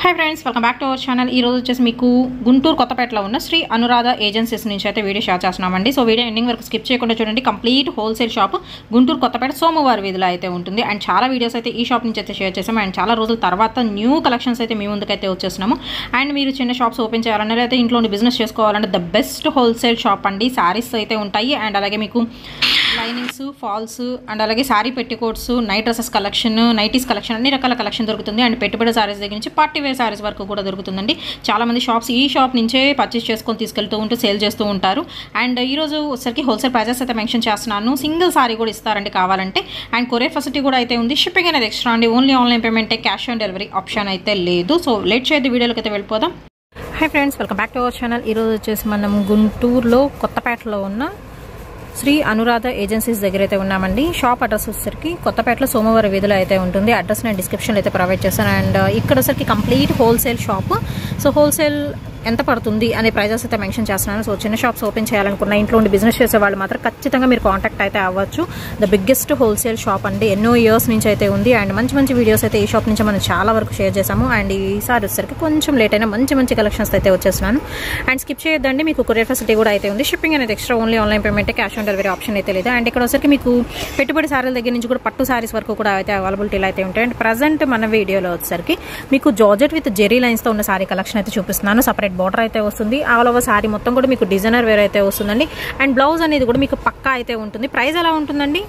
hi friends welcome back to our channel ఈ రోజు వచ్చేసి మీకు గుంటూరు కొత్తపేటలో ఉన్న శ్రీ అనురాధ ఏజెన్సీస్ నుంచి అయితే వీడియో షేర్ చేస్తున్నామండి సో వీడియో ఎండింగ్ వరకు స్కిప్ చేయకుండా చూడండి complete wholesale shop Guntur Kothapeta సోమవారం వీధిలో అయితే ఉంటుంది అండ్ చాలా వీడియోస్ అయితే ఈ షాప్ నుంచి అయితే షేర్ చేసాము అండ్ చాలా రోజుల తర్వాత న్యూ కలెక్షన్స్ అయితే మీ ముందుకైతే వచ్చేస్తున్నాము అండ్ మీరు చిన్న షాప్స్ ఓపెన్ చేయాలన్నా లేదా ఇంట్లో బిజినెస్ చేసుకోవాలంటే ద బెస్ట్ హోల్సేల్ షాప్ అండి శారీస్ అయితే ఉంటాయి అండ్ అలాగే మీకు లైనింగ్స్ ఫాల్స్ అండ్ అలాగే saree petticoats night dresses collection nighties collection అన్ని రకాల కలెక్షన్ దొరుకుతుంది అండ్ పెట్టుబడి సారీస్ దగ్గర నుంచి పార్టీ వేర్ సారీస్ వరకు కూడా దొరుకుతుందండి చాలా మంది షాప్స్ ఈ షాప్ నుంచే పర్చేస్ చేసుకొని తీసుకెళ్తూ ఉంటూ సేల్ చేస్తూ ఉంటారు అండ్ ఈ రోజు వచ్చరికి హోల్సేల్ ప్రైజెస్ అయితే మెన్షన్ చేస్తున్నాను సింగిల్ సారీ కూడా ఇస్తారండి కావాలంటే అండ్ కొరియర్ ఫెసిలిటీ కూడా అయితే ఉంది షిప్పింగ్ అనేది ఎక్స్ట్రా అండి ఓన్లీ ఆన్లైన్ పేమెంటే క్యాష్ ఆన్ డెలివరీ ఆప్షన్ అయితే లేదు సో లేట్ చేయొద్దు వీడియోలోకి అయితే వెళ్ళిపోదాం hi friends welcome back to our channel ఈరోజు వచ్చేసి మనం గుంటూరులో కొత్తపేటలో ఉన్న శ్రీ అనురాధ ఏజెన్సీస్ దగ్గర అయితే ఉన్నామండి షాప్ అడ్రస్ వచ్చేసరికి కొత్తపేటలో సోమవారం వీధిలో అయితే ఉంటుంది అడ్రస్ నేను డిస్క్రిప్షన్లో అయితే ప్రొవైడ్ చేస్తాను అండ్ ఇక్కడ వచ్చరికి complete wholesale shop so wholesale ఎంత పడుతుంది అనే ప్రైజెస్ అయితే మెన్షన్ చేస్తున్నాను సో చిన్న షాప్స్ ఓపెన్ చేయాలనుకున్న ఇంట్లో ఉండి బిజినెస్ చేసే వాళ్ళు మాత్రం ఖచ్చితంగా మీరు కాంటాక్ట్ అయితే అవ్వచ్చు ద బిగ్గెస్ట్ హోల్సేల్ షాప్ అండి ఎన్నో ఇయర్స్ నుంచి అయితే ఉంది అండ్ మంచి మంచి వీడియోస్ అయితే ఈ షాప్ నుంచి మనం చాలా వరకు షేర్ చేసాము అండ్ ఈసారి వచ్చేసరికి కొంచెం లేట్ అయినా మంచి మంచి కలెక్షన్స్ అయితే వచ్చేస్తున్నాను అండ్ స్కిప్ చేయొద్దండి మీకు కొరియర్ ఫెసిలిటీ కూడా అయితే ఉంది షిప్పింగ్ అనేది extra only online payment cash on delivery option అయితే లేదు అండ్ ఇక్కడ వచ్చరికి మీకు పెట్టుబడి సారీల దగ్గర నుంచి కూడా పట్టు సారీస్ వరకు కూడా అయితే అవైలబిలిటీలో అయితే ఉంటాయి అండ్ ప్రజెంట్ మన వీడియోలో వచ్చేసరికి మీకు జార్జెట్ విత్ జెరీ లైన్స్తో ఉన్న సారీ కలెక్షన్ అయితే చూపిస్తున్నాను సపరేట్ బార్డర్ అయితే వస్తుంది ఆల్ ఓవర్ సారీ మొత్తం కూడా మీకు డిజైనర్ వేర్ అయితే వస్తుందండి అండ్ బ్లౌజ్ అనేది కూడా మీకు పక్కా అయితే ఉంటుంది ప్రైస్ ఎలా ఉంటుందండి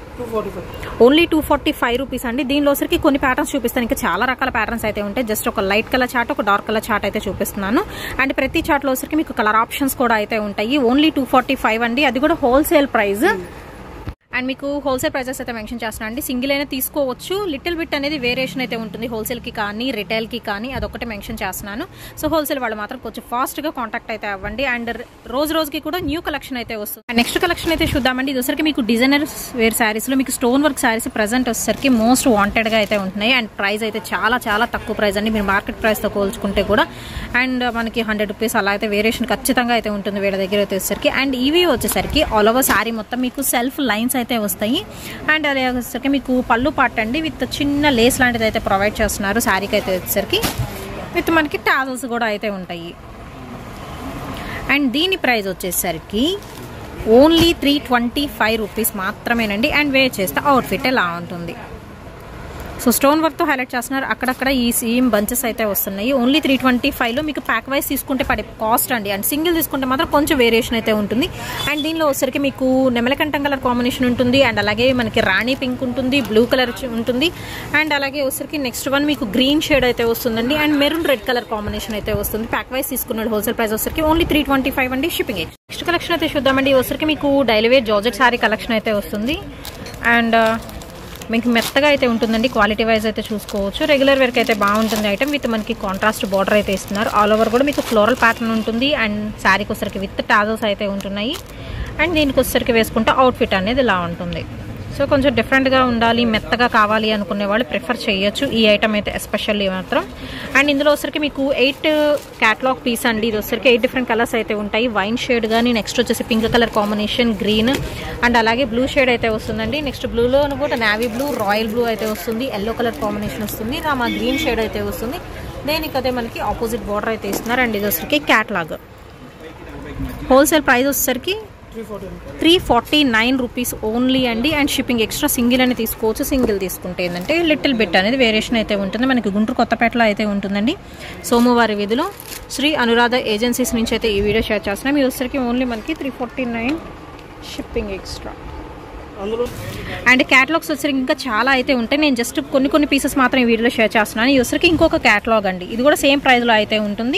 only two forty five rupees అండి దీనిలో సరికి కొన్ని ప్యాటర్న్స్ చూపిస్తాను ఇంకా చాలా రకాల ప్యాటర్న్స్ అయితే ఉంటాయి జస్ట్ ఒక లైట్ కలర్ చార్ట్ ఒక డార్క్ కలర్ చార్ట్ అయితే చూపిస్తున్నాను అండ్ ప్రతి చార్ట్లో సరికి మీకు కలర్ ఆప్షన్స్ కూడా అయితే ఉంటాయి ఓన్లీ టూ ఫార్టీ ఫైవ్ అండి అది కూడా హోల్సేల్ ప్రైస్ అండ్ మీకు హోల్సేల్ ప్రైజెస్ అయితే మెన్షన్ చేస్తున్నాను అండి సింగిల్ అయినా తీసుకోవచ్చు లిటిల్ బిట్ అనేది వేరియేషన్ అయితే ఉంటుంది హోల్సేల్కి కానీ రిటైల్కి కానీ అదొకటి మెన్షన్ చేస్తున్నాను సో హోల్సేల్ వాళ్ళు మాత్రం కొంచెం ఫాస్ట్గా కాంటాక్ట్ అయితే అవ్వండి అండ్ రోజు రోజుకి కూడా న్యూ కలెక్షన్ అయితే వస్తుంది అండ్ నెక్స్ట్ కలెక్షన్ అయితే చూద్దామండి ఇది వచ్చరికి మీకు డిజైనర్ వేర్ శారీస్లో మీకు స్టోన్ వర్క్ శారీస్ ప్రజెంట్ వచ్చేసరికి మోస్ట్ వాంటెడ్గా అయితే ఉంటున్నాయి అండ్ ప్రైస్ అయితే చాలా చాలా తక్కువ ప్రైస్ అండి మీరు మార్కెట్ ప్రైస్తో పోల్చుకుంటే కూడా అండ్ మనకి హండ్రెడ్ రూపీస్ అలా అయితే వేరియేషన్ ఖచ్చితంగా అయితే ఉంటుంది వీళ్ళ దగ్గర అయితే వచ్చేసరికి అండ్ ఇవి వచ్చేసరికి ఆల్ ఓవర్ శారీ మొత్తం మీకు సెల్ఫ్ లైన్స్ అయితే వస్తాయి అండ్ అదే వచ్చేసరికి మీకు పళ్ళు పాట అండి విత్ చిన్న లేస్ లాంటిది అయితే ప్రొవైడ్ చేస్తున్నారు శారీకి అయితే వచ్చేసరికి విత్ మనకి టాజల్స్ కూడా అయితే ఉంటాయి అండ్ దీని ప్రైస్ వచ్చేసరికి only three twenty five rupees మాత్రమేనండి అండ్ వే చేస్తే అవుట్ఫిట్ ఎలా ఉంటుంది సో స్టోన్ వర్క్తో హైలైట్ చేస్తున్నారు అక్కడక్కడ ఈ సేమ్ బంచెస్ అయితే వస్తున్నాయి ఓన్లీ త్రీ ట్వంటీ ఫైవ్లో మీకు ప్యాక్ వైజ్ తీసుకుంటే పడే కాస్ట్ అండి అండ్ సింగిల్ తీసుకుంటే మాత్రం కొంచెం వేరియేషన్ అయితే ఉంటుంది అండ్ దీనిలో వచ్చరికి మీకు నెమలకంఠం కలర్ కాంబినేషన్ ఉంటుంది అండ్ అలాగే మనకి రాణి పింక్ ఉంటుంది బ్లూ కలర్ ఉంటుంది అండ్ అలాగే వచ్చరికి నెక్స్ట్ వన్ మీకు గ్రీన్ షేడ్ అయితే వస్తుందండి and maroon red colour combination అయితే వస్తుంది ప్యాక్ వైజ్ తీసుకున్నాడు హోల్సేల్ ప్రైస్ వచ్చరికి ఓన్లీ త్రీ ట్వంటీ ఫైవ్ అండి షిప్పింగ్ నెక్స్ట్ కలెక్షన్ అయితే చూద్దామండి వచ్చరికి మీకు daily wear georgette saree collection అయితే వస్తుంది అండ్ మీకు మెత్తగా అయితే ఉంటుందండి క్వాలిటీ వైజ్ అయితే చూసుకోవచ్చు రెగ్యులర్ వేర్కి అయితే బాగుంటుంది ఐటమ్ విత్ మనకి కాంట్రాస్ట్ బార్డర్ అయితే ఇస్తున్నారు ఆల్ ఓవర్ కూడా మీకు ఫ్లోరల్ ప్యాటర్న్ ఉంటుంది అండ్ శారీకి వచ్చరికి విత్ టాజల్స్ అయితే ఉంటున్నాయి అండ్ దీనికి వచ్చరికి వేసుకుంటే అవుట్ఫిట్ అనేది ఇలా ఉంటుంది సో కొంచెం డిఫరెంట్గా ఉండాలి మెత్తగా కావాలి అనుకునే వాళ్ళు ప్రిఫర్ చేయొచ్చు ఈ ఐటమ్ అయితే ఎస్పెషల్లీ మాత్రం అండ్ ఇందులో వచ్చరికి మీకు ఎయిట్ క్యాట్లాగ్ పీస్ అండి ఇది వచ్చరికి ఎయిట్ డిఫరెంట్ కలర్స్ అయితే ఉంటాయి వైన్ షేడ్ కానీ నెక్స్ట్ వచ్చేసి pink colour combination green and అలాగే బ్లూ షేడ్ అయితే వస్తుందండి నెక్స్ట్ బ్లూలో కూడా నావీ బ్లూ రాయల్ బ్లూ అయితే వస్తుంది ఎల్లో కలర్ కాంబినేషన్ వస్తుంది రామా గ్రీన్ షేడ్ అయితే వస్తుంది దేనికి అదే మనకి ఆపోజిట్ బార్డర్ అయితే ఇస్తున్నారు అండ్ ఇది వచ్చరికి క్యాట్లాగ్ హోల్సేల్ ప్రైస్ వచ్చేసరికి three forty nine rupees only అండి అండ్ షిప్పింగ్ ఎక్స్ట్రా సింగిల్ అని తీసుకోవచ్చు సింగిల్ తీసుకుంటే ఏంటంటే లిటిల్ బిట్ అనేది వేరియేషన్ అయితే ఉంటుంది మనకి గుంటూరు కొత్తపేటలో అయితే ఉంటుందండి సోమవారి వీధిలో శ్రీ అనురాధ ఏజెన్సీస్ నుంచి అయితే ఈ వీడియో షేర్ చేస్తున్నాం ఈ వచ్చరికి ఓన్లీ మనకి three forty nine shipping extra and catalogues వచ్చరికి ఇంకా చాలా అయితే ఉంటాయి నేను జస్ట్ కొన్ని కొన్ని పీసెస్ మాత్రం ఈ వీడియోలో షేర్ చేస్తున్నాను ఈ వచ్చరికి ఇంకొక క్యాటలాగ్ అండి ఇది కూడా సేమ్ ప్రైస్లో అయితే ఉంటుంది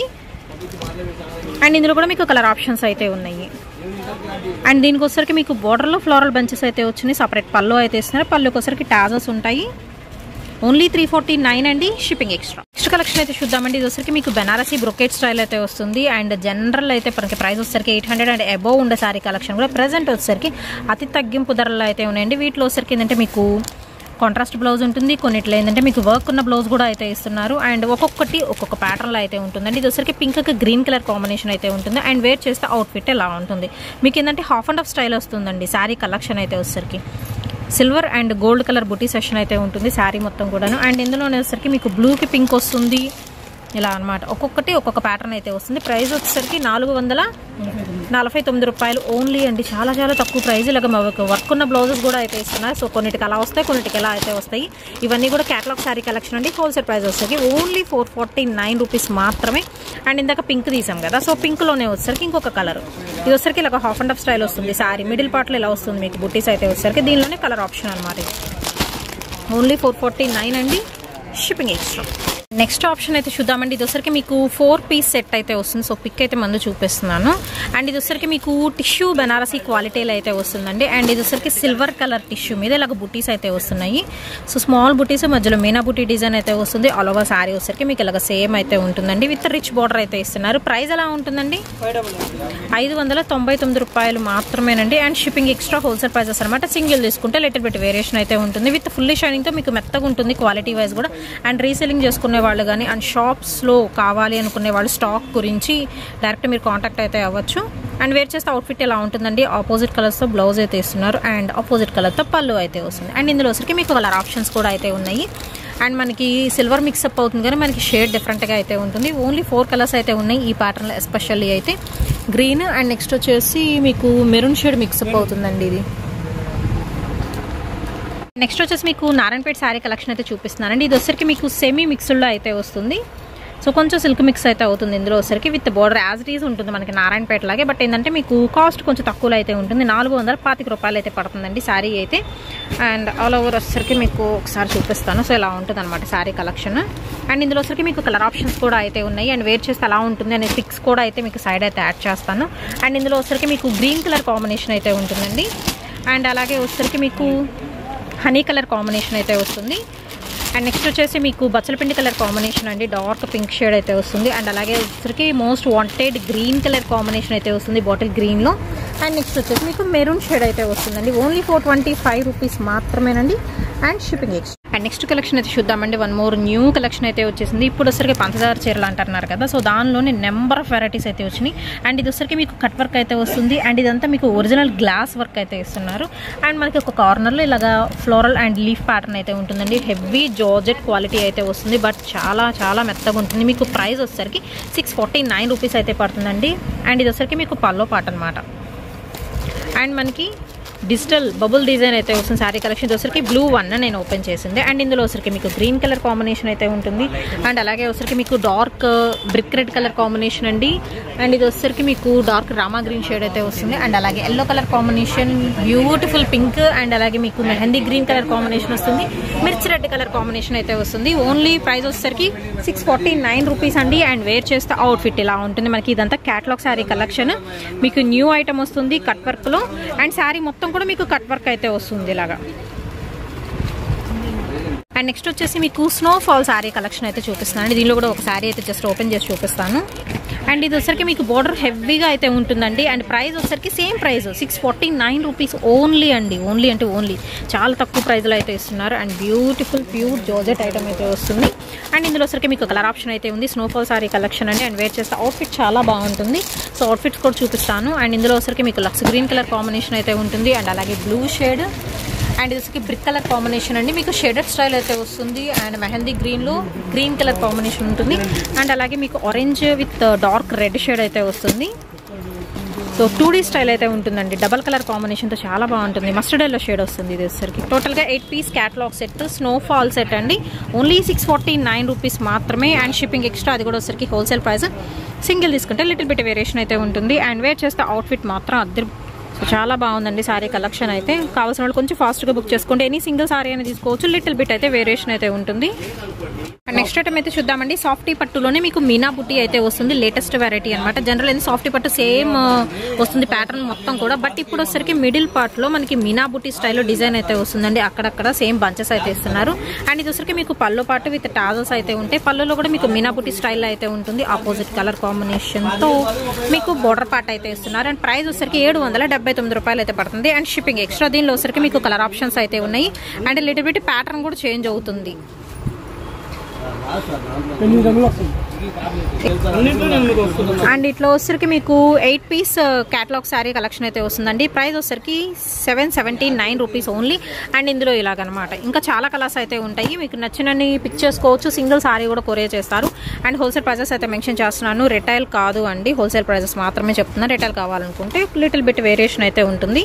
అండ్ ఇందులో కూడా మీకు కలర్ ఆప్షన్స్ అయితే ఉన్నాయి అండ్ దీనికి వచ్చరికి మీకు బోర్డర్లో ఫ్లోరల్ బంచెస్ అయితే వచ్చినాయి సపరేట్ పళ్ళు అయితే ఇస్తున్నారు పళ్ళుకి వచ్చరికి టాజల్స్ ఉంటాయి ఓన్లీ త్రీ ఫార్టీ నైన్ అండి షిప్పింగ్ ఎక్స్ట్రా నెక్స్ట్ కలెక్షన్ అయితే చూద్దామండి ఇది వచ్చరికి మీకు బెనారసీ బ్రొకెట్ స్టైల్ అయితే వస్తుంది అండ్ జనరల్ అయితే మనకి ప్రైస్ వచ్చరికి ఎయిట్ హండ్రెడ్ అండ్ అబోవ్ ఉండే సారీ కలెక్షన్ కూడా ప్రజెంట్ వచ్చరికి అతి తగ్గింపు ధరలు అయితే ఉన్నాయండి వీటిలో వచ్చరికి ఏంటంటే మీకు కాంట్రాస్ట్ బ్లౌజ్ ఉంటుంది కొన్నిట్లో ఏంటంటే మీకు వర్క్ ఉన్న బ్లౌజ్ కూడా అయితే ఇస్తున్నారు అండ్ ఒక్కొక్కటి ఒక్కొక్క ప్యాటర్న్లో అయితే ఉంటుందండి ఇది వచ్చరికి పింక్ గ్రీన్ కలర్ కాంబినేషన్ అయితే ఉంటుంది అండ్ వేర్ చేస్తే అవుట్ఫిట్ ఎలా ఉంటుంది మీకు ఏంటంటే హాఫ్ అండ్ హాఫ్ స్టైల్ వస్తుందండి శారీ కలెక్షన్ అయితే వచ్చరికి సిల్వర్ అండ్ గోల్డ్ కలర్ బుటీ సెషన్ అయితే ఉంటుంది శారీ మొత్తం కూడాను అండ్ ఇందులో వచ్చేసరికి మీకు బ్లూకి పింక్ వస్తుంది ఇలా అన్నమాట ఒక్కొక్కటి ఒక్కొక్క ప్యాటర్న్ అయితే వస్తుంది ప్రైస్ వచ్చేసరికి నాలుగు వందల నలభై తొమ్మిది రూపాయలు ఓన్లీ అండి చాలా చాలా తక్కువ ప్రైస్ ఇలాగ వర్క్ ఉన్న బ్లౌజెస్ కూడా అయితే ఇస్తున్నారు సో కొన్నిటికి అలా వస్తాయి కొన్నిటికి ఎలా అయితే వస్తాయి ఇవన్నీ కూడా క్యాటలాగ్ శారీ కలెక్షన్ అండి హోల్సేల్ ప్రైస్ వస్తుంది only four forty nine rupees మాత్రమే అండ్ ఇందాక పింక్ తీసాం కదా సో పింక్లోనే వచ్చేసరికి ఇంకొక కలర్ ఇది వచ్చేసరికి ఇలా హాఫ్ అండ్ హాఫ్ స్టైల్ వస్తుంది శారీ మిడిల్ పార్ట్లో ఇలా వస్తుంది మీకు బుట్టీస్ అయితే వచ్చేసరికి దీనిలోనే కలర్ ఆప్షన్ అనమాట ఇది ఓన్లీ ఫోర్ ఫార్టీ నైన్ అండి షిప్పింగ్ ఎక్స్ట్రా నెక్స్ట్ ఆప్షన్ అయితే చూద్దామండి ఇది వచ్చరికి మీకు ఫోర్ పీస్ సెట్ అయితే వస్తుంది సో పిక్ అయితే మందు చూపిస్తున్నాను అండ్ ఇది వచ్చరికి మీకు టిష్యూ బెనారసీ క్వాలిటీలో అయితే వస్తుందండి అండ్ ఇది వచ్చరికి సిల్వర్ కలర్ టిష్యూ మీద ఇలాగ బుటీస్ అయితే వస్తున్నాయి సో స్మాల్ బుటీస్ మధ్యలో మీనా బుటీ డిజైన్ అయితే వస్తుంది ఆల్ ఓవర్ సారీ వచ్చరికి మీకు ఇలాగ సేమ్ అయితే ఉంటుందండి విత్ రిచ్ బార్డర్ అయితే ఇస్తున్నారు ప్రైస్ ఎలా ఉంటుందండి ఐదు వందల తొంభై తొమ్మిది రూపాయలు మాత్రమేనండి and shipping extra wholesale prices అనమాట సింగిల్ తీసుకుంటే లిటిల్ బిట్ వేరియేషన్ అయితే ఉంటుంది విత్ ఫుల్లీ షైనింగ్తో మీకు మెత్తగా ఉంటుంది క్వాలిటీ వైజ్ కూడా అండ్ రీసెలింగ్ చేసుకునే వాళ్ళు కానీ అండ్ షాప్స్లో కావాలి అనుకునే వాళ్ళు స్టాక్ గురించి డైరెక్ట్ మీరు కాంటాక్ట్ అయితే అవ్వచ్చు అండ్ వేర్ చేస్తే అవుట్ఫిట్ ఎలా ఉంటుందండి ఆపోజిట్ కలర్స్తో బ్లౌజ్ అయితే ఇస్తున్నారు అండ్ ఆపోజిట్ కలర్తో పళ్ళు అయితే వస్తుంది అండ్ ఇందులో వచ్చరికి మీకు కలర్ ఆప్షన్స్ కూడా అయితే ఉన్నాయి అండ్ మనకి సిల్వర్ మిక్సప్ అవుతుంది కానీ మనకి షేడ్ డిఫరెంట్గా అయితే ఉంటుంది ఓన్లీ ఫోర్ కలర్స్ అయితే ఉన్నాయి ఈ ప్యాటర్న్లో ఎస్పెషల్లీ అయితే గ్రీన్ అండ్ నెక్స్ట్ వచ్చేసి మీకు మెరూన్ షేడ్ మిక్సప్ అవుతుందండి ఇది నెక్స్ట్ వచ్చేసి మీకు నారాయణపేట శారీ కలెక్షన్ అయితే చూపిస్తున్నానండి ఇది వచ్చరికి మీకు సెమీ మిక్స్డ్లో అయితే వస్తుంది సో కొంచెం సిల్క్ మిక్స్ అయితే అవుతుంది ఇందులో వచ్చరికి with border as it is ఉంటుంది మనకి నారాయణపేట లాగే బట్ ఏంటంటే మీకు కాస్ట్ కొంచెం తక్కువలో అయితే ఉంటుంది నాలుగు వందల పాతిక రూపాయలు అయితే పడుతుందండి శారీ అయితే అండ్ ఆల్ ఓవర్ వచ్చేసరికి మీకు ఒకసారి చూపిస్తాను సో ఇలా ఉంటుంది అనమాట శారీ కలెక్షన్ అండ్ ఇందులో వచ్చరికి మీకు కలర్ ఆప్షన్స్ కూడా అయితే ఉన్నాయి అండ్ వేర్ చేస్తే ఎలా ఉంటుంది అనే పిక్స్ కూడా అయితే మీకు సైడ్ అయితే యాడ్ చేస్తాను అండ్ ఇందులో వచ్చరికి మీకు గ్రీన్ కలర్ కాంబినేషన్ అయితే ఉంటుందండి అండ్ అలాగే వచ్చరికి మీకు హనీ కలర్ కాంబినేషన్ అయితే వస్తుంది అండ్ నెక్స్ట్ వచ్చేసి మీకు బచ్చలపిండి కలర్ కాంబినేషన్ అండి డార్క్ పింక్ షేడ్ అయితే వస్తుంది అండ్ అలాగే వచ్చరికి most wanted green colour combination అయితే వస్తుంది బాటిల్ గ్రీన్లో అండ్ నెక్స్ట్ వచ్చేసి మీకు మెరూన్ షేడ్ అయితే వస్తుందండి only four twenty five rupees మాత్రమేనండి and shipping ex and next collection అయితే చూద్దామండి వన్ మోర్ న్యూ కలెక్షన్ అయితే వచ్చేసింది ఇప్పుడు వచ్చరికి పంచదార చీరలు అంటున్నారు కదా సో దానిలోనే నెంబర్ ఆఫ్ వెరైటీస్ అయితే వచ్చినాయి అండ్ ఇది వచ్చరికి మీకు కట్ వర్క్ అయితే వస్తుంది అండ్ ఇదంతా మీకు ఒరిజినల్ గ్లాస్ వర్క్ అయితే ఇస్తున్నారు అండ్ మనకి ఒక కార్నర్లో ఇలాగా ఫ్లోరల్ అండ్ లీఫ్ ప్యాటర్న్ అయితే ఉంటుందండి హెవీ జార్జెట్ క్వాలిటీ అయితే వస్తుంది బట్ చాలా చాలా మెత్తగా ఉంటుంది మీకు ప్రైస్ వచ్చేసరికి సిక్స్ ఫార్టీ నైన్ రూపీస్ అయితే పడుతుందండి అండ్ ఇది వచ్చరికి మీకు పల్లో పాట అనమాట అండ్ మనకి డిజిటల్ బబుల్ డిజైన్ అయితే వస్తుంది శారీ కలెక్షన్ వచ్చరికి బ్లూ వన్ నేను ఓపెన్ చేసింది అండ్ ఇందులో వచ్చరికి మీకు గ్రీన్ కలర్ కాంబినేషన్ అయితే ఉంటుంది అండ్ అలాగే వచ్చరికి మీకు dark brick red colour combination అండి అండ్ ఇది వచ్చరికి మీకు డార్క్ రామా గ్రీన్ షేడ్ అయితే వస్తుంది అండ్ అలాగే yellow colour combination beautiful pink and అలాగే మీకు మెహందీ గ్రీన్ కలర్ కాంబినేషన్ వస్తుంది మిర్చి రెడ్ కలర్ కాంబినేషన్ అయితే వస్తుంది ఓన్లీ ప్రైస్ వచ్చేసరికి సిక్స్ ఫార్టీ నైన్ రూపీస్ అండి అండ్ వేర్ చేస్తే అవుట్ఫిట్ ఇలా ఉంటుంది మనకి ఇదంతా క్యాటలాగ్ శారీ కలెక్షన్ మీకు న్యూ ఐటమ్ వస్తుంది కట్ వర్క్లో అండ్ శారీ మొత్తం కూడా మీకు కట్ వర్క్ అయితే వస్తుంది ఇలాగా అండ్ నెక్స్ట్ వచ్చేసి మీకు స్నో ఫాల్ శారీ కలెక్షన్ అయితే చూపిస్తున్నాను దీనిలో కూడా ఒక శారీ అయితే జస్ట్ ఓపెన్ చేసి చూపిస్తాను అండ్ ఇది వచ్చరికి మీకు బోర్డర్ హెవీగా అయితే ఉంటుందండి అండ్ ప్రైస్ వచ్చరికి same price six forty nine rupees only అండి ఓన్లీ అంటే ఓన్లీ చాలా తక్కువ ప్రైస్లో అయితే ఇస్తున్నారు and beautiful pure georgette item అయితే వస్తుంది అండ్ ఇందులో వచ్చరికి మీకు కలర్ ఆప్షన్ అయితే ఉంది స్నోఫాల్ సారీ కలెక్షన్ అండి అండ్ వేర్ చేస్తే అవుట్ఫిట్ చాలా బాగుంటుంది సో అవుట్ఫిట్స్ కూడా చూపిస్తాను అండ్ ఇందులో వచ్చరికి మీకు లక్స్ గ్రీన్ కలర్ కాంబినేషన్ అయితే ఉంటుంది అండ్ అలాగే బ్లూ షేడ్ అండ్ ఇది బ్రిక్ కలర్ కాంబినేషన్ అండి మీకు షేడెడ్ స్టైల్ అయితే వస్తుంది అండ్ మెహందీ గ్రీన్లో గ్రీన్ కలర్ కాంబినేషన్ ఉంటుంది అండ్ అలాగే మీకు orange with dark red shade అయితే వస్తుంది సో టూ డీ స్టైల్ అయితే ఉంటుందండి డబల్ కలర్ కాంబినేషన్తో చాలా బాగుంటుంది మస్టర్డ్ ఎల్లో షేడ్ వస్తుంది ఇది వచ్చేసరికి టోటల్గా eight piece catalogue set snowfall set అండి only six forty nine rupees మాత్రమే అండ్ షిప్పింగ్ ఎక్స్ట్రా అది కూడా వచ్చేసరికి హోల్సేల్ ప్రైస్ సింగిల్ తీసుకుంటే లిటిల్ బిట్ వేరియేషన్ అయితే ఉంటుంది అండ్ వేర్ చేస్తే అవుట్ఫిట్ మాత్రం అద్దరు సో చాలా బాగుందండి సారీ కలెక్షన్ అయితే కావాల్సిన వాళ్ళు కొంచెం ఫాస్ట్గా బుక్ చేసుకోండి ఎనీ సింగిల్ సారీ అయినా తీసుకోవచ్చు లిటిల్ బిట్ అయితే వేరియేషన్ అయితే ఉంటుంది అండ్ నెక్స్ట్ ఐటమ్ అయితే చూద్దామండి సాఫ్టీ పట్టులోనే మీకు మీనా బుట్టి అయితే వస్తుంది లేటెస్ట్ వెరైటీ అనమాట జనరల్ ఏంది సాఫ్టీ పట్టు సేమ్ వస్తుంది ప్యాటర్న్ మొత్తం కూడా బట్ ఇప్పుడు వచ్చరికి మిడిల్ పార్ట్లో మనకి మీనా బుట్టి స్టైల్లో డిజైన్ అయితే వస్తుందండి అక్కడక్కడ సేమ్ బంచెస్ అయితే ఇస్తున్నారు అండ్ ఇది వచ్చరికి మీకు పళ్ళు పాటు విత్ టాజల్స్ అయితే ఉంటాయి పళ్ళులో కూడా మీకు మీనా బుట్టి స్టైల్ అయితే ఉంటుంది ఆపోజిట్ కలర్ కాంబినేషన్తో మీకు బోర్డర్ పార్ట్ అయితే ఇస్తున్నారు అండ్ ప్రైస్ వచ్చరికి ఏడు వందల డెబ్బై తొమ్మిది రూపాయలు అయితే పడుతుంది అండ్ షిప్పింగ్ ఎక్స్ట్రా దీనిలో వచ్చరికి మీకు కలర్ ఆప్షన్స్ అయితే ఉన్నాయి అండ్ లిటిల్ బిట్ ప్యాటర్న్ కూడా చేంజ్ అవుతుంది ఎనిమిది రంగులు వస్తుంది అన్నింటిలో ఎనిమిది వస్తుంది అండ్ ఇట్లా వచ్చరికి మీకు eight piece catalogue sari collection అయితే వస్తుందండి ప్రైస్ వచ్చరికి seven seventy nine rupees only and ఇందులో ఇలాగనమాట ఇంకా చాలా కలర్స్ అయితే ఉంటాయి మీకు నచ్చినన్ని పిక్ చేసుకోవచ్చు సింగిల్ శారీ కూడా కొరియర్ చేస్తారు అండ్ హోల్సేల్ ప్రైజెస్ అయితే మెన్షన్ చేస్తున్నాను రిటైల్ కాదు అండి హోల్సేల్ ప్రైజెస్ మాత్రమే చెప్తున్నాను రిటైల్ కావాలనుకుంటే లిటిల్ బిట్ వేరియేషన్ అయితే ఉంటుంది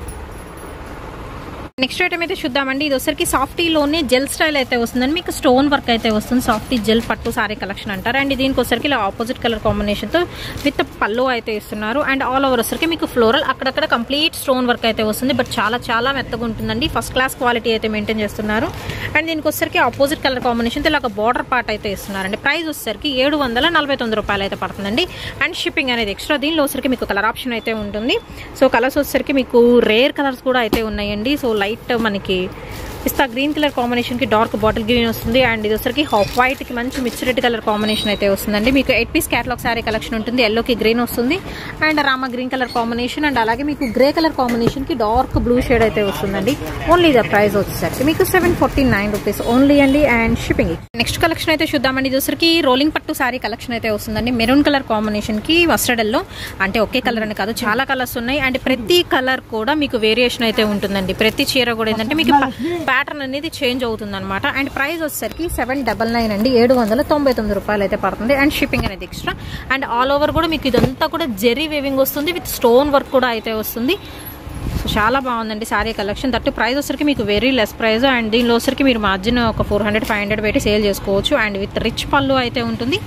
నెక్స్ట్ ఐటమ్ అయితే చూద్దామండి ఇది వచ్చరికి సాఫ్టీలోనే జెల్ స్టైల్ అయితే వస్తుందండి మీకు స్టోన్ వర్క్ అయితే వస్తుంది సాఫ్టీ జెల్ పట్టు సారీ కలెక్షన్ అంటారు అండ్ దీనికి వచ్చరికి ఇలా ఆపోజిట్ కలర్ కాంబినేషన్తో విత్ పళ్ళు అయితే ఇస్తున్నారు అండ్ ఆల్ ఓవర్ వచ్చరికి మీకు ఫ్లోరల్ అక్కడక్కడ కంప్లీట్ స్టోన్ వర్క్ అయితే వస్తుంది బట్ చాలా చాలా మెత్తగా ఉంటుందండి ఫస్ట్ క్లాస్ క్వాలిటీ అయితే మెయింటైన్ చేస్తున్నారు అండ్ దీనికి వచ్చరికి ఆపోజిట్ కలర్ కాంబినేషన్తో ఇలా ఒక బార్డర్ పార్ట్ అయితే ఇస్తున్నారండి ప్రైస్ వచ్చరికి ఏడు వందల నలభై తొమ్మిది రూపాయలు అయితే పడుతుందండి అండ్ షిప్పింగ్ అనేది ఎక్స్ట్రా దీనిలో వచ్చరికి మీకు కలర్ ఆప్షన్ అయితే ఉంటుంది సో కలర్స్ వచ్చరికి మీకు రేర్ కలర్స్ కూడా అయితే ఉన్నాయండి సో లైట్ మనకి పిస్తా గ్రీన్ కలర్ కాంబినేషన్ కి డార్క్ బాటిల్ గ్రీన్ వస్తుంది అండ్ ఇది వచ్చరికి హాఫ్ వైట్ కి మంచి మిక్స్ రెడ్ కలర్ కాంబినేషన్ అయితే వస్తుందండి మీకు eight piece catalogue sari collection ఉంటుంది ఎల్లో కి గ్రీన్ వస్తుంది and Rama green colour combination and అలాగే మీకు గ్రే కలర్ కాంబినేషన్ కి డార్క్ బ్లూ షేడ్ అయితే వస్తుందండి ఓన్లీ ద ప్రైస్ వచ్చేసరికి మీకు seven forty nine rupees only అండి అండ్ షిప్పింగ్ నెక్స్ట్ కలెక్షన్ అయితే చూద్దామండి ఇది వచ్చరికి రోలింగ్ పట్టు శారీ కలెక్షన్ అయితే వస్తుందండి మెరూన్ కలర్ కాంబినేషన్ కి మస్టర్డ్ ఎల్లో అంటే ఒకే కలర్ అని కాదు చాలా కలర్స్ ఉన్నాయి అండ్ ప్రతి కలర్ కూడా మీకు వేరియేషన్ అయితే ఉంటుందండి ప్రతి చీర కూడా ఏంటంటే మీకు ప్యాటర్న్ అనేది చేంజ్ అవుతుంది అనమాట అండ్ ప్రైస్ వచ్చేసరికి సెవెన్ డబల్ నైన్ అండి ఏడు వందల తొంభై తొమ్మిది రూపాయలు అయితే పడుతుంది అండ్ షిప్పింగ్ అనేది ఎక్స్ట్రా అండ్ ఆల్ ఓవర్ కూడా మీకు ఇదంతా కూడా జెరీ వేవింగ్ వస్తుంది విత్ స్టోన్ వర్క్ కూడా అయితే వస్తుంది సో చాలా బాగుందండి శారీ కలెక్షన్ దట్టు ప్రైస్ వచ్చరికి మీకు వెరీ లెస్ ప్రైస్ అండ్ దీనిలో వచ్చరికి మీరు మార్జిన్ ఒక ఫోర్ హండ్రెడ్ ఫైవ్ హండ్రెడ్ పెట్టి సేల్ చేసుకోవచ్చు అండ్ విత్ రిచ్ పళ్ళు అయితే ఉంటుంది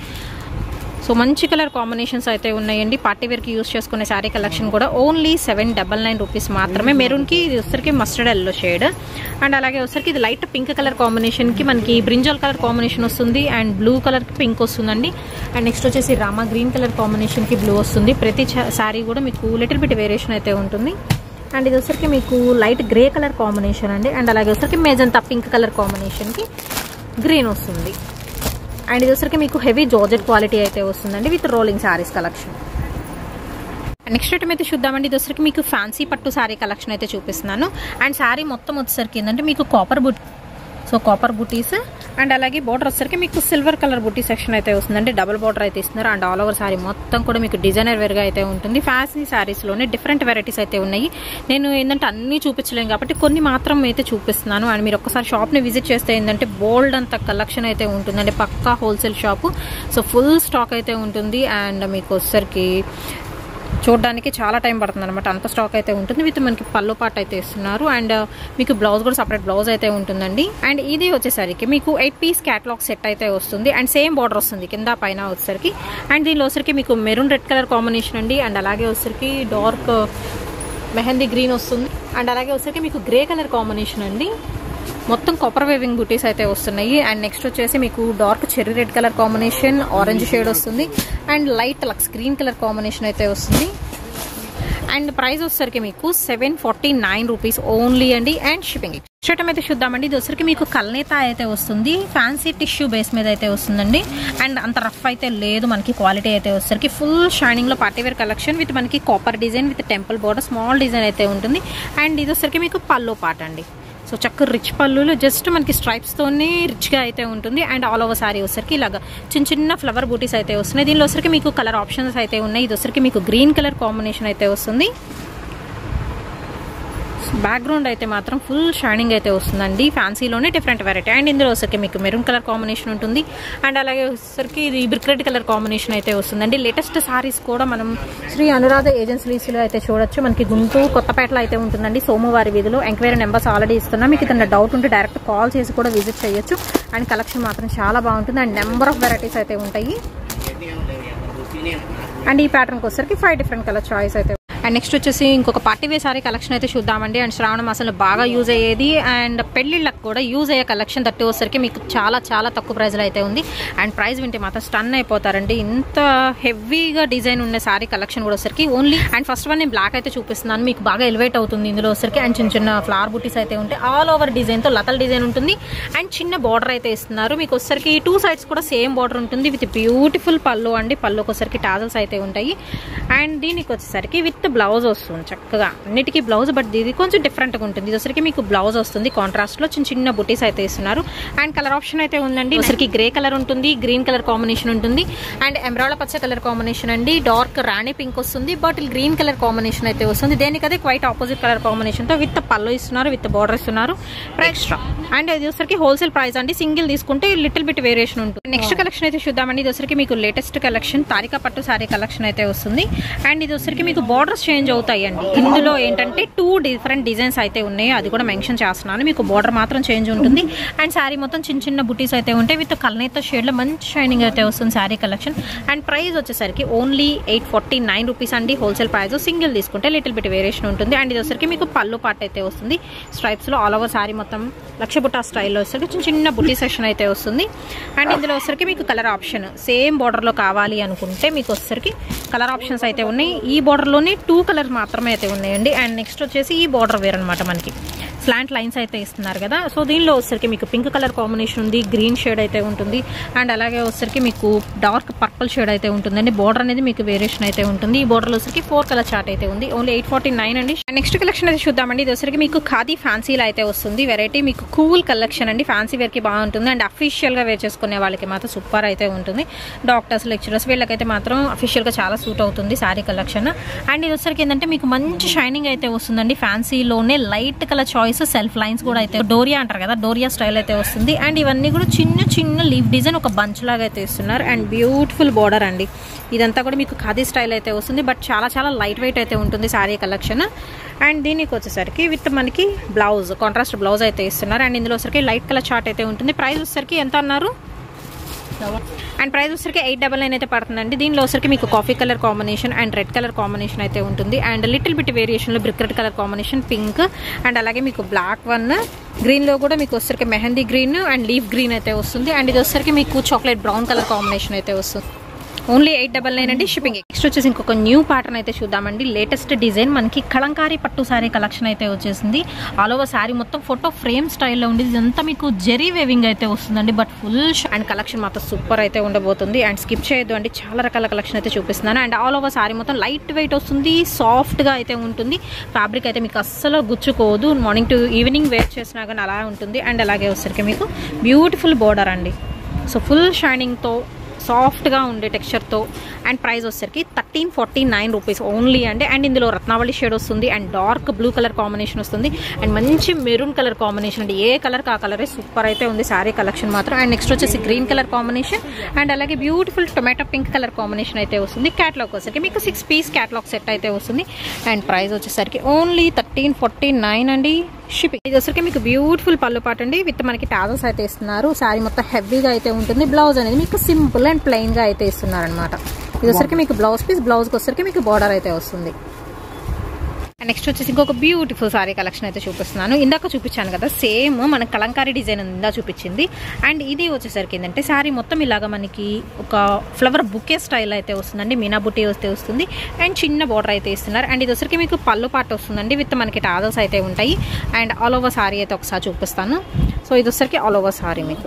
సో మంచి కలర్ కాంబినేషన్స్ అయితే ఉన్నాయండి పార్టీ వేర్కి యూస్ చేసుకునే శారీ కలెక్షన్ కూడా only seven double nine rupees మాత్రమే మెరూన్కి ఇది వచ్చరికి మస్టర్డ్ ఎల్లో షేడ్ అండ్ అలాగే వచ్చరికి ఇది లైట్ పింక్ కలర్ కాంబినేషన్కి మనకి బ్రింజల్ కలర్ కాంబినేషన్ వస్తుంది అండ్ బ్లూ కలర్కి పింక్ వస్తుందండి అండ్ నెక్స్ట్ వచ్చేసి రామా గ్రీన్ కలర్ కాంబినేషన్కి బ్లూ వస్తుంది ప్రతి శారీ కూడా మీకు లిటిల్ బిట్ వేరియేషన్ అయితే ఉంటుంది అండ్ ఇది వచ్చరికి మీకు లైట్ గ్రే కలర్ కాంబినేషన్ అండి అండ్ అలాగే వచ్చరికి మేజంతా పింక్ కలర్ కాంబినేషన్కి గ్రీన్ వస్తుంది అండ్ ఇది వచ్చరికి మీకు హెవీ జార్జెట్ క్వాలిటీ అయితే వస్తుందండి with rolling saris collection next item అయితే చూద్దామండి ఇది వచ్చరికి మీకు ఫ్యాన్సీ పట్టు శారీ కలెక్షన్ అయితే చూపిస్తున్నాను అండ్ శారీ మొత్తం వచ్చేసరికి ఏంటంటే మీకు కాపర్ బుట్ సో కాపర్ బుటీస్ అండ్ అలాగే బార్డర్ వచ్చేసరికి మీకు సిల్వర్ కలర్ బుటీ సెక్షన్ అయితే వస్తుందండి డబుల్ బార్డర్ అయితే ఇస్తున్నారు అండ్ ఆల్ ఓవర్ శారీ మొత్తం కూడా మీకు డిజైనర్ వేర్గా అయితే ఉంటుంది ఫ్యాన్సీ శారీస్లోనే డిఫరెంట్ వెరైటీస్ అయితే ఉన్నాయి నేను ఏంటంటే అన్నీ చూపించలేను కాబట్టి కొన్ని మాత్రం అయితే చూపిస్తున్నాను అండ్ మీరు ఒక్కసారి షాప్ని విజిట్ చేస్తే ఏంటంటే బోల్డ్ అంత కలెక్షన్ అయితే ఉంటుందండి పక్కా wholesale shop so full stock అయితే ఉంటుంది అండ్ మీకు వచ్చేసరికి చూడడానికి చాలా టైం పడుతుంది అనమాట అంత స్టాక్ అయితే ఉంటుంది విత్ మనకి పళ్ళు పాట అయితే ఇస్తున్నారు అండ్ మీకు బ్లౌజ్ కూడా సపరేట్ బ్లౌజ్ అయితే ఉంటుందండి అండ్ ఇది వచ్చేసరికి మీకు ఎయిట్ పీస్ క్యాటలాగ్ సెట్ అయితే వస్తుంది అండ్ సేమ్ బార్డర్ వస్తుంది కింద పైన వచ్చేసరికి అండ్ దీనిలో వచ్చరికి మీకు మెరూన్ రెడ్ కలర్ కాంబినేషన్ అండి అండ్ అలాగే వచ్చరికి డార్క్ మెహందీ గ్రీన్ వస్తుంది అండ్ అలాగే వచ్చరికి మీకు గ్రే కలర్ కాంబినేషన్ అండి మొత్తం కాపర్ వేవింగ్ బుటీస్ అయితే వస్తున్నాయి అండ్ నెక్స్ట్ వచ్చేసి మీకు dark cherry red colour combination orange shade వస్తుంది అండ్ లైట్ లక్స్ గ్రీన్ కలర్ కాంబినేషన్ అయితే వస్తుంది అండ్ ప్రైస్ వచ్చేసరికి మీకు seven forty nine rupees only అండి అండ్ షిప్పింగ్ షర్ట్ అయితే చూద్దామండి ఇది వచ్చరికి మీకు కల్నేత అయితే వస్తుంది ఫ్యాన్సీ టిష్యూ బేస్ మీద అయితే వస్తుందండి అండ్ అంత రఫ్ అయితే లేదు మనకి క్వాలిటీ అయితే వచ్చరికి ఫుల్ షైనింగ్ లో పార్టీవేర్ కలెక్షన్ విత్ మనకి copper design with temple border small design అయితే ఉంటుంది అండ్ ఇది వచ్చరికి మీకు పల్లో పాట అండి సో చక్క రిచ్ పళ్ళులు జస్ట్ మనకి స్ట్రైప్స్తోనే రిచ్గా అయితే ఉంటుంది అండ్ ఆల్ ఓవర్ సారీ వచ్చరికి ఇలాగా చిన్న చిన్న ఫ్లవర్ బూటీస్ అయితే వస్తున్నాయి దీనిలో వచ్చరికి మీకు కలర్ ఆప్షన్స్ అయితే ఉన్నాయి ఇది వచ్చరికి మీకు గ్రీన్ కలర్ కాంబినేషన్ అయితే వస్తుంది బ్యాక్గ్రౌండ్ అయితే మాత్రం ఫుల్ షైనింగ్ అయితే వస్తుందండి ఫ్యాన్సీలోనే డిఫరెంట్ వెరైటీ అండ్ ఇందులో వచ్చరికి మీకు మెరూన్ కలర్ కాంబినేషన్ ఉంటుంది అండ్ అలాగే వచ్చరికి ఇది బ్రిక్ రెడ్ కలర్ కాంబినేషన్ అయితే వస్తుందండి లేటెస్ట్ సారీస్ కూడా మనం శ్రీ అనురాధ ఏజెన్సీస్లో అయితే చూడొచ్చు మనకి గుంటూరు కొత్తపేటలో అయితే ఉంటుందండి సోమవారి వీధిలో ఎంక్వైరీ నెంబర్స్ ఆల్రెడీ ఇస్తున్నాం మీకు ఏదైనా డౌట్ ఉంటే డైరెక్ట్ కాల్ చేసి కూడా విజిట్ చేయొచ్చు అండ్ కలెక్షన్ మాత్రం చాలా బాగుంటుంది అండ్ నెంబర్ ఆఫ్ వెరైటీస్ అయితే ఉంటాయి అండ్ ఈ ప్యాటర్న్కి వచ్చరికి ఫైవ్ డిఫరెంట్ కలర్ చాయిస్ అయితే అండ్ నెక్స్ట్ వచ్చేసి ఇంకొక పార్టీ వే సారీ కలెక్షన్ అయితే చూద్దామండి అండ్ శ్రావణ మాసంలో బాగా యూజ్ అయ్యేది అండ్ పెళ్లిళ్ళకి కూడా యూజ్ అయ్యే కలెక్షన్ తట్టి వచ్చేసరికి మీకు చాలా చాలా తక్కువ ప్రైస్లో అయితే ఉంది అండ్ ప్రైస్ వింటే మాత్రం స్టన్ అయిపోతారండి ఇంత హెవీగా డిజైన్ ఉన్న సారీ కలెక్షన్ కూడా వచ్చరికి ఓన్లీ అండ్ ఫస్ట్ వన్ నేను బ్లాక్ అయితే చూపిస్తున్నాను మీకు బాగా ఎలివేట్ అవుతుంది ఇందులో వచ్చరికి అండ్ చిన్న చిన్న ఫ్లవర్ బుటీస్ అయితే ఉంటాయి ఆల్ ఓవర్ డిజైన్తో లతల్ డిజైన్ ఉంటుంది అండ్ చిన్న బార్డర్ అయితే ఇస్తున్నారు మీకు వచ్చరికి టూ సైడ్స్ కూడా సేమ్ బార్డర్ ఉంటుంది విత్ బ్యూటిఫుల్ పళ్ళు అండి పళ్ళుకి వచ్చరికి టాజల్స్ అయితే ఉంటాయి అండ్ దీనికి వచ్చేసరికి విత్ బ్లౌజ్ వస్తుంది చక్కగా అన్నిటికీ బ్లౌజ్ బట్ ఇది కొంచెం డిఫరెంట్గా ఉంటుంది ఇది వచ్చరికి మీకు బ్లౌజ్ వస్తుంది కాంట్రాస్ట్లో చిన్న చిన్న బుటీస్ అయితే ఇస్తున్నారు అండ్ కలర్ ఆప్షన్ అయితే ఉందండి వచ్చరికి గ్రే కలర్ ఉంటుంది గ్రీన్ కలర్ కాంబినేషన్ ఉంటుంది అండ్ ఎమరాళ్ళ పచ్చ కలర్ కాంబినేషన్ అండి డార్క్ రాణి పింక్ వస్తుంది బాటిల్ గ్రీన్ కలర్ కాంబినేషన్ అయితే వస్తుంది దేనికదే క్వైట్ ఆపోజిట్ కలర్ కాంబినేషన్తో విత్ పళ్ళు ఇస్తున్నారు విత్ బార్డర్ ఇస్తున్నారు ఎక్స్ట్రా అండ్ ఇది వచ్చరికి హోల్సేల్ ప్రైస్ అండి సింగిల్ తీసుకుంటే లిటిల్ బిట్ వేరియేషన్ ఉంటుంది నెక్స్ట్ కలెక్షన్ అయితే చూద్దామండి ఇది వచ్చరికి మీకు లేటెస్ట్ కలెక్షన్ తారికా పట్టు సారీ కలెక్షన్ అయితే వస్తుంది అండ్ ఇది వచ్చరికి మీకు బార్డర్స్ చేంజ్ అవుతాయి అండి ఇందులో ఏంటంటే టూ డిఫరెంట్ డిజైన్స్ అయితే ఉన్నాయి అది కూడా మెన్షన్ చేస్తున్నాను మీకు బార్డర్ మాత్రం చేంజ్ ఉంటుంది అండ్ శారీ మొత్తం చిన్న చిన్న బుటీస్ అయితే ఉంటాయి విత్ కల్నేత షేడ్లో మంచి షైనింగ్ అయితే వస్తుంది శారీ కలెక్షన్ అండ్ ప్రైస్ వచ్చేసరికి only eight forty nine rupees అండి హోల్సేల్ ప్రైస్ సింగిల్ తీసుకుంటే లిటిల్ బిట్ వేరియేషన్ ఉంటుంది అండ్ ఇది వచ్చరికి మీకు పళ్ళు పార్ట్ అయితే వస్తుంది స్ట్రైప్స్లో ఆల్ ఓవర్ శారీ మొత్తం లక్ష బుట్టా స్టైల్లో వచ్చరికి చిన్న చిన్న బుట్టి సెషన్ అయితే వస్తుంది అండ్ ఇందులో వచ్చరికి మీకు కలర్ ఆప్షన్ సేమ్ బార్డర్లో కావాలి అనుకుంటే మీకు వచ్చరికి కలర్ ఆప్షన్స్ అయితే ఉన్నాయి ఈ బార్డర్లోనే టూ కలర్స్ మాత్రమే అయితే ఉన్నాయండి అండ్ నెక్స్ట్ వచ్చేసి ఈ బార్డర్ వేర్ అనమాట మనకి స్లాంట్ లైన్స్ అయితే ఇస్తున్నారు కదా సో దీనిలో వచ్చరికి మీకు పింక్ కలర్ కాంబినేషన్ ఉంది గ్రీన్ షేడ్ అయితే ఉంటుంది అండ్ అలాగే వచ్చరికి మీకు డార్క్ పర్పుల్ షేడ్ అయితే ఉంటుందండి బార్డర్ అనేది మీకు వేరియేషన్ అయితే ఉంటుంది ఈ బార్డర్లో వచ్చరికి ఫోర్ కలర్ చార్ట్ అయితే ఉంది ఓన్లీ ఎయిట్ ఫార్టీ నైన్ అండి నెక్స్ట్ కలెక్షన్ అయితే చూద్దామండి ఇది వచ్చరికి మీకు ఖాదీ ఫ్యాన్సీలో అయితే వస్తుంది వెరైటీ మీకు కూల్ కలెక్షన్ అండి ఫ్యాన్సీ వేర్కి బాగుంటుంది అండ్ అఫీషియల్గా వేర్ చేసుకునే వాళ్ళకి మాత్రం సూపర్ అయితే ఉంటుంది డాక్టర్స్ లెక్చరర్స్ వీళ్ళకైతే మాత్రం అఫీషియల్గా చాలా సూట్ అవుతుంది శారీ కలెక్షన్ అండ్ ఇది వచ్చరికి ఏంటంటే మీకు మంచి షైనింగ్ అయితే వస్తుందండి ఫ్యాన్సీలోనే light colour choice self lines కూడా అయితే డోరియా అంటారు కదా డోరియా స్టైల్ అయితే వస్తుంది అండ్ ఇవన్నీ కూడా చిన్న చిన్న లీవ్ డిజైన్ ఒక బంచ్ లాగా అయితే ఇస్తున్నారు అండ్ బ్యూటిఫుల్ బార్డర్ అండి ఇదంతా కూడా మీకు ఖాదీ స్టైల్ అయితే వస్తుంది బట్ చాలా చాలా లైట్ వెయిట్ అయితే ఉంటుంది శారీ కలెక్షన్ అండ్ దీనికి వచ్చేసరికి విత్ మనకి బ్లౌజ్ కాంట్రాస్ట్ బ్లౌజ్ అయితే ఇస్తున్నారు అండ్ ఇందులో వచ్చరికి లైట్ కలర్ చార్ట్ అయితే ఉంటుంది ప్రైస్ వచ్చేసరికి ఎంత అన్నారు అండ్ ప్రైస్ వచ్చరికి ఎయిట్ డబల్ నైన్ అయితే పడుతుందండి దీనిలో వచ్చరికి మీకు coffee colour combination and red colour combination అయితే ఉంటుంది అండ్ లిటిల్ బిట్ వేరియేషన్లో brick red colour combination pink and అలాగే మీకు బ్లాక్ వన్ గ్రీన్లో కూడా మీకు వచ్చరికి mehndi green and leaf green అయితే వస్తుంది అండ్ ఇది వచ్చరికి మీకు చాక్లెట్ బ్రౌన్ కలర్ కాంబినేషన్ అయితే వస్తుంది ఓన్లీ ఎయిట్ డబల్ నైన్ అండి షిప్పింగ్ నెక్స్ట్ వచ్చేసి ఇంకొక న్యూ ప్యాటర్న్ అయితే చూద్దామండి లేటెస్ట్ డిజైన్ మనకి కలంకారీ పట్టు శారీ కలెక్షన్ అయితే వచ్చేసింది ఆల్ ఓవర్ శారీ మొత్తం ఫోటో ఫ్రేమ్ స్టైల్లో ఉంది ఇదంతా మీకు జెరీ వేవింగ్ అయితే వస్తుందండి బట్ ఫుల్ అండ్ కలెక్షన్ మాత్రం సూపర్ అయితే ఉండబోతుంది అండ్ స్కిప్ చేయొద్దు అండి చాలా రకాల కలెక్షన్ అయితే చూపిస్తున్నాను అండ్ ఆల్ ఓవర్ శారీ మొత్తం లైట్ వెయిట్ వస్తుంది సాఫ్ట్గా అయితే ఉంటుంది ఫ్యాబ్రిక్ అయితే మీకు అస్సలు గుచ్చుకోదు మార్నింగ్ టు ఈవినింగ్ వేర్ చేసినా కానీ అలా ఉంటుంది అండ్ అలాగే వచ్చరికి మీకు బ్యూటిఫుల్ బోర్డర్ అండి సో ఫుల్ షైనింగ్తో సాఫ్ట్గా ఉండే టెక్స్చర్తో అండ్ ప్రైస్ వచ్చేసరికి thirteen forty nine rupees only అండి అండ్ ఇందులో రత్నావళి షేడ్ వస్తుంది and dark blue colour combination వస్తుంది అండ్ మంచి మెరూన్ కలర్ కాంబినేషన్ అండి ఏ కలర్ ఆ కలరే సూపర్ అయితే ఉంది శారీ కలెక్షన్ మాత్రం అండ్ నెక్స్ట్ వచ్చేసి గ్రీన్ కలర్ కాంబినేషన్ అండ్ అలాగే beautiful tomato pink colour combination అయితే వస్తుంది క్యాట్లాగ్ వచ్చేసరికి మీకు సిక్స్ పీస్ క్యాట్లాగ్ సెట్ అయితే వస్తుంది అండ్ ప్రైస్ వచ్చేసరికి ఓన్లీ థర్టీన్ ఫార్టీ నైన్ అండి షిప్పింగ్ ఇది వచ్చరికి మీకు బ్యూటిఫుల్ పళ్ళు పాట అండి విత్ మనకి టాజల్స్ అయితే ఇస్తున్నారు శారీ మొత్తం హెవీగా అయితే ఉంటుంది బ్లౌజ్ అనేది మీకు సింపుల్ అండ్ ప్లెయిన్ గా అయితే ఇస్తున్నారు అనమాట ఇది వచ్చరికి మీకు బ్లౌజ్ పీస్ బ్లౌజ్కి వచ్చరికి మీకు బార్డర్ అయితే వస్తుంది నెక్స్ట్ వచ్చేసి ఇంకొక బ్యూటిఫుల్ సారీ కలెక్షన్ అయితే చూపిస్తున్నాను ఇందాక చూపించాను కదా సేమ్ మన కలంకారీ డిజైన్ ఇందా చూపించింది అండ్ ఇది వచ్చేసరికి ఏంటంటే శారీ మొత్తం ఇలాగా మనకి ఒక ఫ్లవర్ బుకే స్టైల్ అయితే వస్తుందండి మీనా బుట్టి వస్తే వస్తుంది అండ్ చిన్న బార్డర్ అయితే ఇస్తున్నారు అండ్ ఇది వచ్చరికి మీకు పళ్ళు పాట వస్తుందండి విత్ మనకి టాజల్స్ అయితే ఉంటాయి అండ్ ఆల్ ఓవర్ సారీ అయితే ఒకసారి చూపిస్తాను సో ఇది వచ్చరికి ఆల్ ఓవర్ సారీ మీకు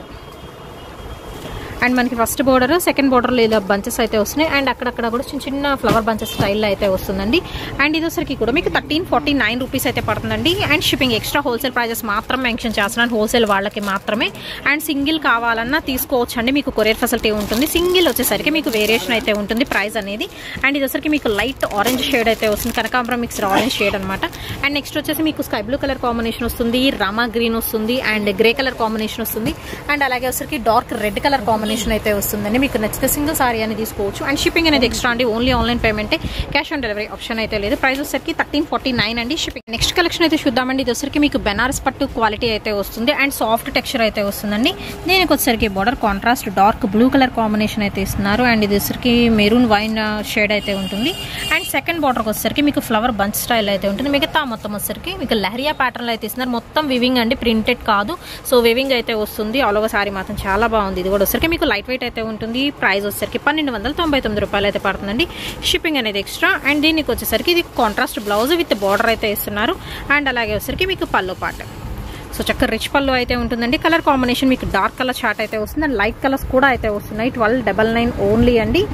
అండ్ మనకి ఫస్ట్ బోర్డర్ సెకండ్ బోర్డర్ లేదా బంచెస్ అయితే వస్తున్నాయి అండ్ అక్కడక్కడ కూడా చిన్న చిన్న ఫ్లవర్ బంచెస్ స్టైల్లో అయితే వస్తుందండి అండ్ ఇది వచ్చరికి కూడా మీకు థర్టీన్ ఫార్టీ నైన్ రూపీస్ అయితే పడుతుందండి and shipping extra wholesale prices మాత్రం మెన్షన్ చేస్తున్నాను హోల్సేల్ వాళ్ళకి మాత్రమే అండ్ సింగిల్ కావాలన్నా తీసుకోవచ్చు అండి మీకు కొరియర్ ఫెసిలిటీ ఉంటుంది సింగిల్ వచ్చేసరికి మీకు వేరియేషన్ అయితే ఉంటుంది ప్రైస్ అనేది అండ్ ఇది వచ్చరికి మీకు లైట్ ఆరెంజ్ షేడ్ అయితే వస్తుంది కనకాంబరం మిక్స్డ్ ఆరెంజ్ షేడ్ అనమాట అండ్ నెక్స్ట్ వచ్చేసి మీకు స్కై బ్లూ కలర్ కాంబినేషన్ వస్తుంది రామా గ్రీన్ వస్తుంది అండ్ గ్రే కలర్ కాంబినేషన్ వస్తుంది అండ్ అలాగే వచ్చరికి డార్క్ రెడ్ కలర్ కాంబినేషన్ అయితే వస్తుందండి మీకు నచ్చితే సింగిల్ సారీ అని తీసుకోవచ్చు అండ్ షిప్పింగ్ అనేది ఎక్స్ట్రా అండి ఓన్లీ ఆన్లైన్ పేమెంటే క్యాష్ ఆన్ డెలివరీ ఆప్షన్ అయితే లేదు ప్రైస్ వచ్చరికి థర్టీన్ ఫార్టీ నైన్ అండి షిప్పింగ్ నెక్స్ట్ కలెక్షన్ అయితే చూద్దామండి ఇది వచ్చరికి మీకు బెనారస్ పట్టు క్వాలిటీ అయితే వస్తుంది అండ్ సాఫ్ట్ టెక్స్చర్ అయితే వస్తుందండి దీనికి వచ్చరికి border contrast dark blue colour combination అయితే ఇస్తున్నారు అండ్ ఇది వచ్చరికి మెరూన్ వైన్ షేడ్ అయితే ఉంటుంది అండ్ సెకండ్ బార్డర్కి వచ్చరికి మీకు ఫ్లవర్ బంచ్ స్టైల్ అయితే ఉంటుంది మిగతా మొత్తం వచ్చరికి మీకు లహరియా ప్యాటర్న్ అయితే ఇస్తున్నారు మొత్తం వివింగ్ అండి ప్రింటెడ్ కాదు సో వివింగ్ అయితే వస్తుంది ఆల్ ఓవర్ సారీ మాత్రం చాలా బాగుంది ఇది కూడా వచ్చరికి మీకు లైట్ వెయిట్ అయితే ఉంటుంది ప్రైస్ వచ్చేసరికి పన్నెండు వందల తొంభై తొమ్మిది రూపాయలు అయితే పడుతుందండి షిప్పింగ్ అనేది ఎక్స్ట్రా అండ్ దీనికి వచ్చేసరికి ఇది కాంట్రాస్ట్ బ్లౌజ్ విత్ బార్డర్ అయితే ఇస్తున్నారు అండ్ అలాగే వచ్చేసరికి మీకు పళ్ళు పాట సో చక్కగా రిచ్ పళ్ళు అయితే ఉంటుందండి కలర్ కాంబినేషన్ మీకు డార్క్ కలర్ చార్ట్ అయితే వస్తుంది అండ్ లైట్ కలర్స్ కూడా అయితే వస్తున్నాయి ట్వెల్వ్ డబల్ నైన్ ఓన్లీ అండి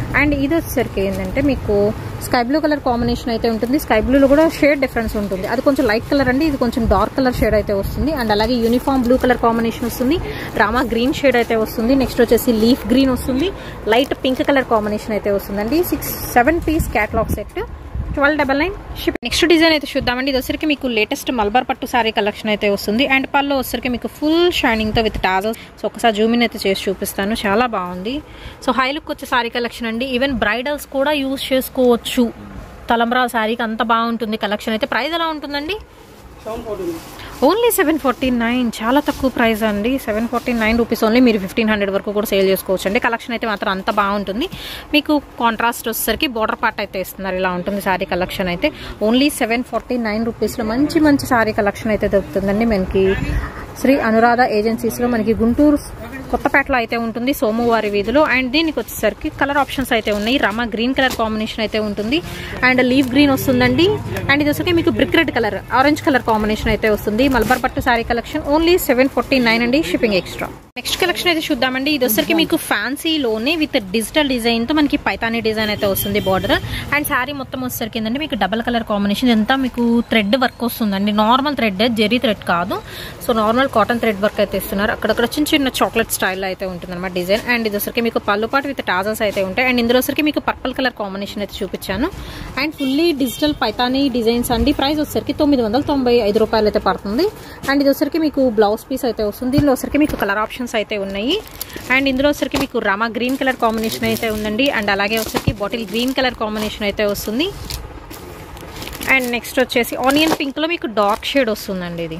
అండ్ ఇది వచ్చేసరికి ఏంటంటే మీకు స్కై బ్లూ కలర్ కాంబినేషన్ అయితే ఉంటుంది స్కై బ్లూలో కూడా షేడ్ డిఫరెన్స్ ఉంటుంది అది కొంచెం లైట్ కలర్ అండి ఇది కొంచెం డార్క్ కలర్ షేడ్ అయితే వస్తుంది అండ్ అలాగే యూనిఫామ్ బ్లూ కలర్ కాంబినేషన్ వస్తుంది రామా గ్రీన్ షేడ్ అయితే వస్తుంది నెక్స్ట్ వచ్చేసి లీఫ్ గ్రీన్ వస్తుంది లైట్ పింక్ కలర్ కాంబినేషన్ అయితే వస్తుందండి six seven piece catalogue set twelve double nine ship next design అయితే చూద్దామండి ఇది వచ్చరికి మీకు లేటెస్ట్ మల్బార్ పట్టు సారీ కలెక్షన్ అయితే వస్తుంది అండ్ పళ్ళు వచ్చరికి మీకు ఫుల్ షైనింగ్తో విత్ టాజల్స్ సో ఒకసారి జూమిన్ అయితే చేసి చూపిస్తాను చాలా బాగుంది సో హై లుక్ వచ్చే సారీ కలెక్షన్ అండి ఈవెన్ బ్రైడల్స్ కూడా యూజ్ చేసుకోవచ్చు తలంబ్రాల శారీకి అంత బాగుంటుంది కలెక్షన్ అయితే ప్రైస్ ఎలా ఉంటుందండి seven fourteen only seven forty nine చాలా తక్కువ ప్రైస్ అండి seven forty nine rupees only మీరు ఫిఫ్టీన్ హండ్రెడ్ వరకు కూడా సేల్ చేసుకోవచ్చు అండి కలెక్షన్ అయితే మాత్రం అంత బాగుంటుంది మీకు కాంట్రాస్ట్ వచ్చేసరికి బోర్డర్ పార్ట్ అయితే ఇస్తున్నారు ఇలా ఉంటుంది శారీ కలెక్షన్ అయితే ఓన్లీ సెవెన్ ఫార్టీ నైన్ రూపీస్లో మంచి మంచి శారీ కలెక్షన్ అయితే దొరుకుతుందండి మనకి శ్రీ అనురాధ ఏజెన్సీస్లో మనకి గుంటూరు కొత్తపేటలో అయితే ఉంటుంది సోమవారి వీధిలో అండ్ దీనికి వచ్చేసరికి కలర్ ఆప్షన్స్ అయితే ఉన్నాయి రామా గ్రీన్ కలర్ కాంబినేషన్ అయితే ఉంటుంది అండ్ లీవ్ గ్రీన్ వస్తుందండి అండ్ ఇది వచ్చేసరికి మీకు brick red colour orange colour combination అయితే వస్తుంది మల్బార్ పట్టు sari collection only seven forty nine అండి షిప్పింగ్ ఎక్స్ట్రా నెక్స్ట్ కలెక్షన్ అయితే చూద్దామండి ఇది వచ్చరికి మీకు ఫ్యాన్సీలోనే విత్ డిజిటల్ డిజైన్ తో మనకి పైతానీ డిజైన్ అయితే వస్తుంది బార్డర్ అండ్ శారీ మొత్తం వచ్చేసరికి ఏంటంటే మీకు డబల్ కలర్ కాంబినేషన్ ఇదంతా మీకు థ్రెడ్ వర్క్ వస్తుందండి నార్మల్ థ్రెడ్ జెరీ థ్రెడ్ కాదు so normal cotton thread work అయితే ఇస్తున్నారు అక్కడక్కడ చిన్న చిన్న చాక్లెట్ స్టైల్ అయితే ఉంటుంది అనమాట డిజైన్ అండ్ ఇది వచ్చరికి మీకు పళ్ళు పాటు విత్ టాజల్స్ అయితే ఉంటాయి అండ్ ఇందులో వచ్చరికి మీకు పర్పుల్ కలర్ కాంబినేషన్ అయితే చూపించాను and fully digital Paithani designs అండి ప్రైస్ వచ్చరికి తొమ్మిది వందల తొంభై ఐదు రూపాయలు అయితే పడుతుంది అండ్ ఇది వచ్చరికి మీకు బ్లౌజ్ పీస్ అయితే వస్తుంది దీనిలో వచ్చరికి మీకు కలర్ ఆప్షన్స్ అయితే ఉన్నాయి అండ్ ఇందులో వచ్చరికి మీకు రామా గ్రీన్ కలర్ కాంబినేషన్ అయితే ఉందండి అండ్ అలాగే వచ్చరికి బాటిల్ గ్రీన్ కలర్ కాంబినేషన్ అయితే వస్తుంది అండ్ నెక్స్ట్ వచ్చేసి ఆనియన్ పింక్లో మీకు డార్క్ షేడ్ వస్తుందండి ఇది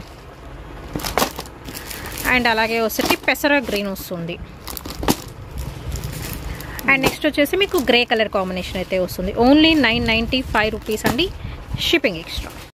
అండ్ అలాగే వచ్చేసి పెసర గ్రీన్ వస్తుంది అండ్ నెక్స్ట్ వచ్చేసి మీకు గ్రే కలర్ కాంబినేషన్ అయితే వస్తుంది only nine ninety five rupees అండి షిప్పింగ్ ఎక్స్ట్రా